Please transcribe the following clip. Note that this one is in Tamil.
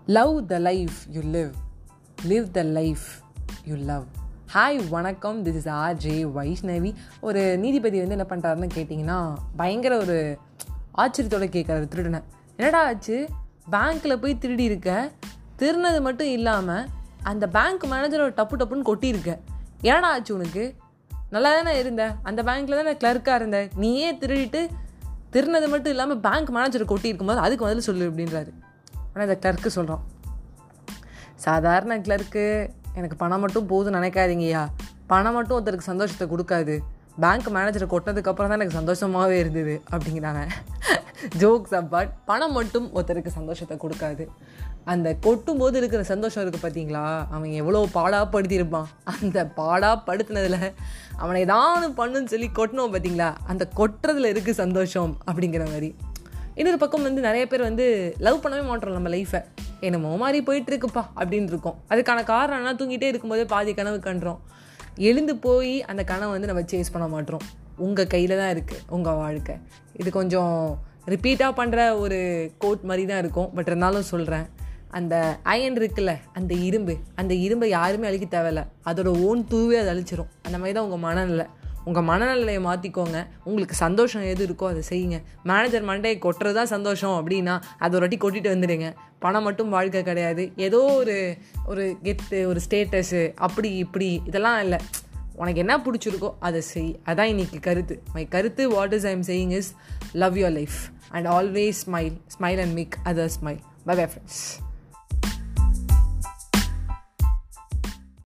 love the life you live live the life you love hi வணக்கம் this is R J Vaishnavi ஒரு நீதிபதி வந்து என்ன பண்ணுறாருன்னு கேட்டிங்கன்னா பயங்கர ஒரு ஆச்சரியத்தோட கேட்குறாரு திருடனை என்னடா ஆச்சு பேங்க்கில் போய் திருடி இருக்க திருநது மட்டும் இல்லாமல் அந்த பேங்க் மேனேஜரோட டப்பு டப்புன்னு கொட்டியிருக்க ஏடா ஆச்சு உனக்கு நல்லா தானே இருந்த அந்த பேங்க்கில் தானே கிளர்க்காக இருந்த நீயே திருடிட்டு திருநது மட்டும் இல்லாமல் பேங்க் மேனேஜர் கொட்டி இருக்கும்போது அதுக்கு முதல்ல சொல்லு அப்படின்றாரு ஆனால் இந்த கிளர்க்கு சொல்கிறோம் சாதாரண கிளர்க்கு எனக்கு பணம் மட்டும் போதும் நினைக்காதீங்கய்யா பணம் மட்டும் ஒருத்தருக்கு சந்தோஷத்தை கொடுக்காது பேங்க் மேனேஜரை கொட்டினதுக்கப்புறம் தான் எனக்கு சந்தோஷமாகவே இருந்தது அப்படிங்கிறாங்க ஜோக்ஸ் அப்பாட் பணம் மட்டும் ஒருத்தருக்கு சந்தோஷத்தை கொடுக்காது அந்த கொட்டும் போது இருக்கிற சந்தோஷம் இருக்குது பார்த்தீங்களா அவன் எவ்வளோ பாடாப்படுத்தியிருப்பான் அந்த பாடாப்படுத்தினதில் அவனை ஏதாவது பண்ணுன்னு சொல்லி கொட்டணும் பார்த்தீங்களா அந்த கொட்டுறதுல இருக்குது சந்தோஷம் அப்படிங்கிற மாதிரி இன்னொரு பக்கம் வந்து நிறைய பேர் வந்து லவ் பண்ணவே மாட்டோம் நம்ம லைஃப்பை என்னமோ மாதிரி போயிட்டு இருக்குப்பா அப்படின்னு இருக்கும் அதுக்கான காரணம் என்ன தூங்கிட்டே இருக்கும்போதே பாதி கனவு கண்டுறோம் எழுந்து போய் அந்த கனவை வந்து நம்ம சேஸ் பண்ண மாட்டோம் உங்கள் கையில் தான் இருக்குது உங்கள் வாழ்க்கை இது கொஞ்சம் ரிப்பீட்டாக பண்ணுற ஒரு கோட் மாதிரி தான் இருக்கும் பட் இருந்தாலும் சொல்கிறேன் அந்த அயன் இருக்குல்ல அந்த இரும்பு அந்த இரும்பை யாருமே அழிக்க தேவையில்ல அதோட ஓன் தூவே அதை அழிச்சிரும் அந்த மாதிரி தான் உங்கள் மனநிலை உங்கள் மனநிலையை மாற்றிக்கோங்க உங்களுக்கு சந்தோஷம் எது இருக்கோ அதை செய்யுங்க மேனேஜர் மண்டே கொட்டுறது தான் சந்தோஷம் அப்படின்னா அதை ஒரு வாட்டி கொட்டிட்டு வந்துடுங்க பணம் மட்டும் வாழ்க்கை கிடையாது ஏதோ ஒரு ஒரு கெத்து ஒரு ஸ்டேட்டஸு அப்படி இப்படி இதெல்லாம் இல்லை உனக்கு என்ன பிடிச்சிருக்கோ அதை செய் அதான் இன்னைக்கு கருத்து மை கருத்து what is I am saying is love your life and always smile smile and make other smile bye bye friends